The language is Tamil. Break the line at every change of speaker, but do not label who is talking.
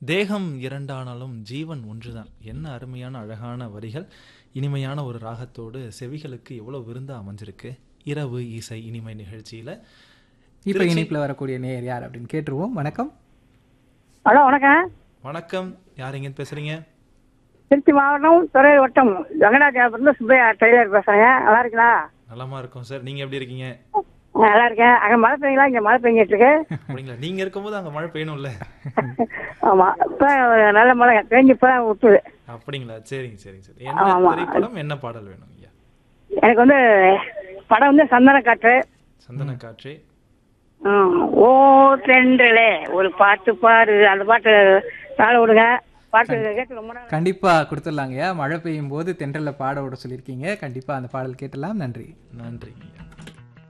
தேகம் இரண்டானாலும் ஜீவன் ஒன்றுதான் என்ன அருமையான அழகான வரிகள் இனிமையான ஒரு ராகத்தோடு செவிகளுக்கு எவ்வளவு விருந்தா அமைஞ்சிருக்கு இரவு இசை இனிமை நிகழ்ச்சியில
இப்போ இணைப்பில் வரக்கூடிய நேயர் யார் அப்படின்னு கேட்டுருவோம் வணக்கம்
ஹலோ வணக்கம்
வணக்கம் யார் எங்க பேசுறீங்க
திருச்சி மாவட்டம் துறை வட்டம் வெங்கடாச்சலபுரத்துல சுப்பையா டெய்லர் பேசுறேங்க நல்லா இருக்கீங்களா
நலமா இருக்கோம் சார் நீங்க எப்படி இருக்கீங்க
நல்லா இருக்கேன் அங்க மழை பெய்யுங்களா இங்க மழை பெஞ்சிட்டு இருக்கு
அப்படிங்களா நீங்க இருக்கும்போது அங்க மழை பெய்யணும்ல
ஆமா இப்ப நல்ல மழை பெஞ்சு இப்ப விட்டுது
அப்படிங்களா சரிங்க சரிங்க சரி என்ன
ஆமா.
திரைப்படம் என்ன பாடல் வேணும் ஐயா
எனக்கு வந்து படம் வந்து சந்தன காற்று
சந்தன காற்றே
ம், ஓ தென்றலே ஒரு பாட்டு பாடு அந்த பாட்டு நாளை விடுங்க பாட்டு கேட்டு ரொம்ப நாள்
கண்டிப்பாக கொடுத்துடலாங்கய்யா மழை பெய்யும் போது தென்றலில் பாட விட சொல்லியிருக்கீங்க கண்டிப்பாக அந்த பாடல் கேட்டலாம் நன்றி
நன்றிங்க ஐயா